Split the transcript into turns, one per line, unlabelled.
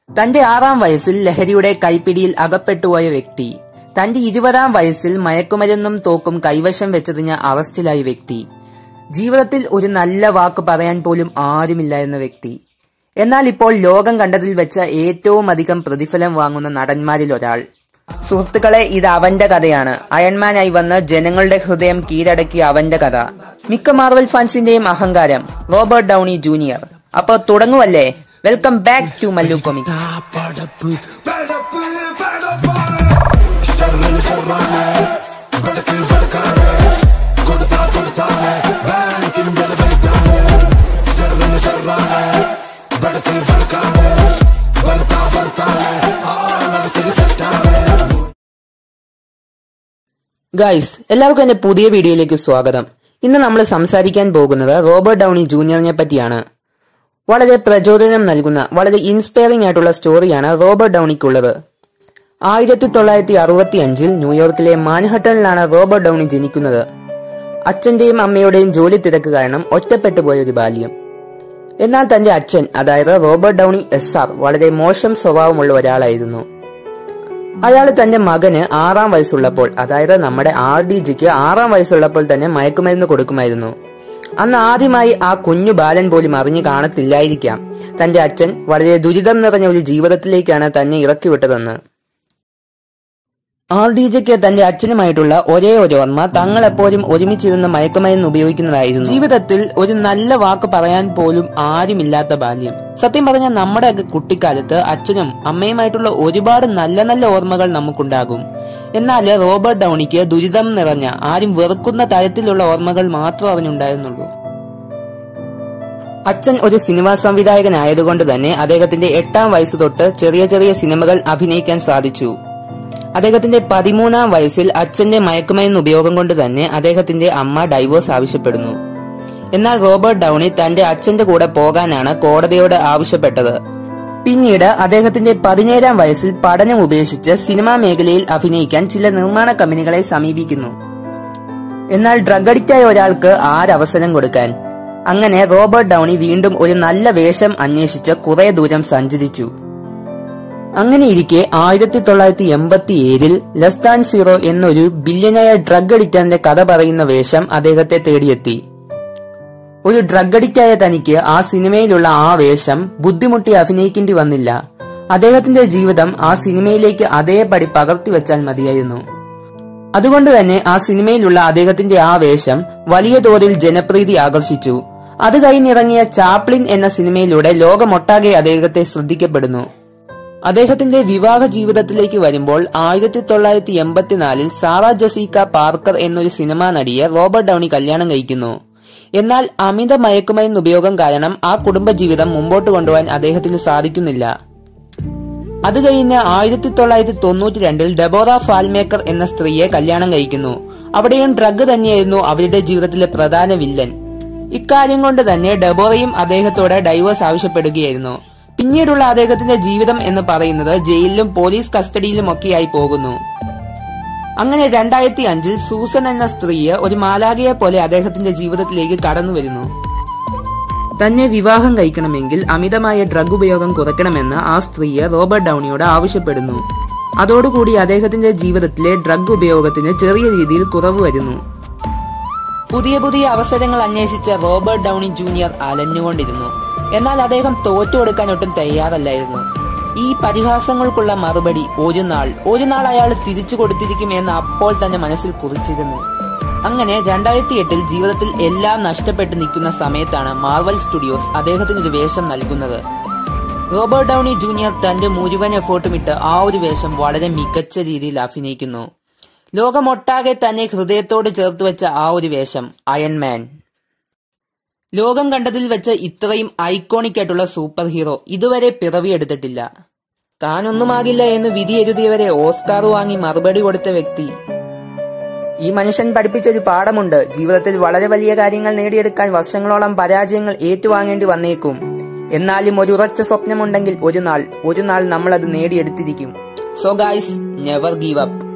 തന്റെ ആറാം വയസ്സിൽ ലഹരിയുടെ കൈപ്പിടിയിൽ അകപ്പെട്ടുപോയ വ്യക്തി തന്റെ ഇരുപതാം വയസ്സിൽ മയക്കുമരുന്നും തോക്കും കൈവശം വെച്ചതിന് അറസ്റ്റിലായ വ്യക്തി ജീവിതത്തിൽ ഒരു നല്ല വാക്ക് പറയാൻ പോലും ആരുമില്ല എന്ന വ്യക്തി എന്നാൽ ഇപ്പോൾ ലോകം കണ്ടതിൽ വെച്ച ഏറ്റവും അധികം പ്രതിഫലം വാങ്ങുന്ന നടന്മാരിൽ ഒരാൾ സുഹൃത്തുക്കളെ ഇത് അവന്റെ കഥയാണ് അയൺമാനായി വന്ന് ജനങ്ങളുടെ ഹൃദയം കീഴടക്കിയ അവന്റെ കഥ മിക്ക മാർവൽ ഫാൻസിന്റെയും അഹങ്കാരം റോബർട്ട് ഡൗണി ജൂനിയർ അപ്പൊ തുടങ്ങുവല്ലേ welcome back to Mallu comic
പടപ്പ് പടപ്പ് പടപ്പാണ് ഷർറിന് ഷർറാണ് പടക്ക് പടക്കാണ് കൊടുത്താ കൊടുത്താണ് ബാങ്കിൻ വില വലുതാണ് ഷർറിന് ഷർറാണ് പടക്ക് പടക്കാണ് ഭർത്താ ഭർത്താണ് ആളവസരി സെറ്റാണ്
ഗൈസ് എല്ലാവർക്കും എന്റെ പുതിയ വീഡിയോയിലേക്ക് സ്വാഗതം ഇന്ന് നമ്മൾ സംസാരിക്കാൻ പോകുന്നത് റോബർട്ട് ഡൗണി ജൂനിയറിനെ പറ്റിയാണ് വളരെ പ്രചോദനം നൽകുന്ന വളരെ ഇൻസ്പയറിംഗ് ആയിട്ടുള്ള സ്റ്റോറിയാണ് റോബർട്ട് ഡൗണിക്കുള്ളത് ആയിരത്തി തൊള്ളായിരത്തി അറുപത്തി അഞ്ചിൽ ന്യൂയോർക്കിലെ മാൻഹട്ടണിലാണ് റോബർട്ട് ഡൗണി ജനിക്കുന്നത് അച്ഛന്റെയും അമ്മയുടെയും ജോലി തിരക്ക് കാരണം ഒറ്റപ്പെട്ടു പോയ ഒരു ബാല്യം എന്നാൽ തന്റെ അച്ഛൻ അതായത് റോബർട്ട് ഡൗണി എസ് ആർ വളരെ മോശം സ്വഭാവമുള്ള ഒരാളായിരുന്നു അയാൾ തന്റെ മകന് ആറാം വയസ്സുള്ളപ്പോൾ അതായത് നമ്മുടെ ആർ ഡി ജിക്ക് ആറാം വയസ്സുള്ളപ്പോൾ തന്നെ മയക്കുമരുന്ന് കൊടുക്കുമായിരുന്നു അന്ന് ആദ്യമായി ആ കുഞ്ഞു ബാലൻ പോലും അറിഞ്ഞു കാണത്തില്ലായിരിക്കാം തന്റെ അച്ഛൻ വളരെ ദുരിതം നിറഞ്ഞ ഒരു ജീവിതത്തിലേക്കാണ് തന്നെ ഇറക്കിവിട്ടതെന്ന് ആർ ഡി ജെക്ക് തന്റെ അച്ഛനുമായിട്ടുള്ള ഒരേ ഒരു ഓർമ്മ തങ്ങൾ എപ്പോഴും ഒരുമിച്ചിരുന്ന് മയക്കുമരുന്ന് ഉപയോഗിക്കുന്നതായിരുന്നു ജീവിതത്തിൽ ഒരു നല്ല വാക്ക് പറയാൻ പോലും ആരുമില്ലാത്ത ബാല്യം സത്യം പറഞ്ഞാൽ നമ്മുടെ ഒക്കെ കുട്ടിക്കാലത്ത് അച്ഛനും അമ്മയുമായിട്ടുള്ള ഒരുപാട് നല്ല നല്ല ഓർമ്മകൾ നമുക്കുണ്ടാകും എന്നാൽ റോബർട്ട് ഡൗണിക്ക് ദുരിതം നിറഞ്ഞ ആരും വെറുക്കുന്ന തരത്തിലുള്ള ഓർമ്മകൾ മാത്രം അവനുണ്ടായിരുന്നുള്ളൂ അച്ഛൻ ഒരു സിനിമാ സംവിധായകനായതുകൊണ്ട് തന്നെ അദ്ദേഹത്തിന്റെ എട്ടാം വയസ്സ് തൊട്ട് ചെറിയ ചെറിയ സിനിമകൾ അഭിനയിക്കാൻ സാധിച്ചു അദ്ദേഹത്തിന്റെ പതിമൂന്നാം വയസ്സിൽ അച്ഛന്റെ മയക്കുമരുന്ന് ഉപയോഗം കൊണ്ട് തന്നെ അദ്ദേഹത്തിന്റെ അമ്മ ഡൈവോഴ്സ് ആവശ്യപ്പെടുന്നു എന്നാൽ റോബർട്ട് ഡൗണി തന്റെ അച്ഛന്റെ കൂടെ പോകാനാണ് കോടതിയോട് ആവശ്യപ്പെട്ടത് പിന്നീട് അദ്ദേഹത്തിന്റെ പതിനേഴാം വയസ്സിൽ പഠനം ഉപേക്ഷിച്ച് സിനിമാ മേഖലയിൽ അഭിനയിക്കാൻ ചില നിർമ്മാണ കമ്പനികളെ സമീപിക്കുന്നു എന്നാൽ ഡ്രഗ് അഡിക്റ്റായ ഒരാൾക്ക് ആരവസരം കൊടുക്കാൻ അങ്ങനെ റോബർട്ട് ഡൗണി വീണ്ടും ഒരു നല്ല വേഷം അന്വേഷിച്ച് കുറെ ദൂരം സഞ്ചരിച്ചു അങ്ങനെ ഇരിക്കെ ആയിരത്തി തൊള്ളായിരത്തി എൺപത്തി ഏഴിൽ ലെസ് ദാൻ സീറോ എന്നൊരു ബില്യനായ ഡ്രഗ് അഡിക്റ്ററിന്റെ കഥ പറയുന്ന വേഷം അദ്ദേഹത്തെ തേടിയെത്തി ഒരു ഡ്രഗ് അഡിക്റ്റായ തനിക്ക് ആ സിനിമയിലുള്ള ആ വേഷം ബുദ്ധിമുട്ടി അഭിനയിക്കേണ്ടി വന്നില്ല അദ്ദേഹത്തിന്റെ ജീവിതം ആ സിനിമയിലേക്ക് അതേപടി പകർത്തി വെച്ചാൽ മതിയായിരുന്നു അതുകൊണ്ട് തന്നെ ആ സിനിമയിലുള്ള അദ്ദേഹത്തിന്റെ ആ വേഷം വലിയ തോതിൽ ജനപ്രീതി ആകർഷിച്ചു അത് കഴിഞ്ഞിറങ്ങിയ ചാപ്ലിൻ എന്ന സിനിമയിലൂടെ ലോകമൊട്ടാകെ അദ്ദേഹത്തെ ശ്രദ്ധിക്കപ്പെടുന്നു അദ്ദേഹത്തിന്റെ വിവാഹ ജീവിതത്തിലേക്ക് വരുമ്പോൾ ആയിരത്തി തൊള്ളായിരത്തി എൺപത്തിനാലിൽ സാറ ജസീക്ക പാർക്കർ എന്നൊരു സിനിമാ നടിയെ റോബർട്ട് ഡൗണി കല്യാണം കഴിക്കുന്നു എന്നാൽ അമിത മയക്കുമരുന്ന് ഉപയോഗം കാരണം ആ കുടുംബജീവിതം മുമ്പോട്ട് കൊണ്ടുപോകാൻ അദ്ദേഹത്തിന് സാധിക്കുന്നില്ല അത് കഴിഞ്ഞ് ആയിരത്തി തൊള്ളായിരത്തി തൊണ്ണൂറ്റി രണ്ടിൽ ഡെബോറ ഫാൽമേക്കർ എന്ന സ്ത്രീയെ കല്യാണം കഴിക്കുന്നു അവിടെയും ഡ്രഗ് തന്നെയായിരുന്നു അവരുടെ ജീവിതത്തിലെ പ്രധാന വില്ലൻ ഇക്കാര്യം കൊണ്ട് തന്നെ ഡെബോറയും അദ്ദേഹത്തോട് ഡൈവേഴ്സ് ആവശ്യപ്പെടുകയായിരുന്നു പിന്നീടുള്ള അദ്ദേഹത്തിന്റെ ജീവിതം എന്ന് പറയുന്നത് ജയിലിലും പോലീസ് കസ്റ്റഡിയിലുമൊക്കെയായി പോകുന്നു അങ്ങനെ രണ്ടായിരത്തി അഞ്ചിൽ സൂസൻ എന്ന സ്ത്രീയെ ഒരു മാലാകയെ പോലെ അദ്ദേഹത്തിന്റെ ജീവിതത്തിലേക്ക് കടന്നു വരുന്നു തന്നെ വിവാഹം കഴിക്കണമെങ്കിൽ അമിതമായ ഡ്രഗ് ഉപയോഗം കുറയ്ക്കണമെന്ന് ആ സ്ത്രീയെ റോബർട്ട് ഡൗണിയോട് ആവശ്യപ്പെടുന്നു അതോടുകൂടി അദ്ദേഹത്തിന്റെ ജീവിതത്തിലെ ഡ്രഗ് ഉപയോഗത്തിന് ചെറിയ രീതിയിൽ കുറവ് വരുന്നു പുതിയ പുതിയ അവസരങ്ങൾ അന്വേഷിച്ച റോബർട്ട് ഡൗണി ജൂനിയർ അലഞ്ഞുകൊണ്ടിരുന്നു എന്നാൽ അദ്ദേഹം തോറ്റു കൊടുക്കാൻ ഒട്ടും തയ്യാറല്ലായിരുന്നു ഈ പരിഹാസങ്ങൾക്കുള്ള മറുപടി ഒരു നാൾ ഒരു നാൾ അയാൾ തിരിച്ചു കൊടുത്തിരിക്കും എന്ന് അപ്പോൾ തന്നെ മനസ്സിൽ കുറിച്ചിരുന്നു അങ്ങനെ രണ്ടായിരത്തി എട്ടിൽ ജീവിതത്തിൽ എല്ലാം നഷ്ടപ്പെട്ട് നിൽക്കുന്ന സമയത്താണ് മാർവൽ സ്റ്റുഡിയോസ് അദ്ദേഹത്തിന് ഒരു വേഷം നൽകുന്നത് റോബർട്ട് ഡൗണി ജൂനിയർ തന്റെ മുഴുവൻ എഫേർട്ടും ഇട്ട് ആ ഒരു വേഷം വളരെ മികച്ച രീതിയിൽ അഭിനയിക്കുന്നു ലോകമൊട്ടാകെ തന്നെ ഹൃദയത്തോട് ചേർത്ത് വെച്ച ആ ഒരു വേഷം അയൺമാൻ ലോകം കണ്ടതിൽ വെച്ച് ഇത്രയും ഐക്കോണിക് ആയിട്ടുള്ള സൂപ്പർ ഹീറോ ഇതുവരെ പിറവിയെടുത്തിട്ടില്ല താനൊന്നുമാകില്ല എന്ന് വിധി എഴുതിയവരെ ഓസ്കാർ വാങ്ങി മറുപടി കൊടുത്ത വ്യക്തി ഈ മനുഷ്യൻ പഠിപ്പിച്ച ഒരു പാഠമുണ്ട് ജീവിതത്തിൽ വളരെ വലിയ കാര്യങ്ങൾ നേടിയെടുക്കാൻ വർഷങ്ങളോളം പരാജയങ്ങൾ ഏറ്റുവാങ്ങേണ്ടി വന്നേക്കും എന്നാലും ഒരു ഉറച്ച സ്വപ്നമുണ്ടെങ്കിൽ ഒരു നാൾ ഒരു നാൾ നമ്മൾ അത് നേടിയെടുത്തിരിക്കും so guys never give up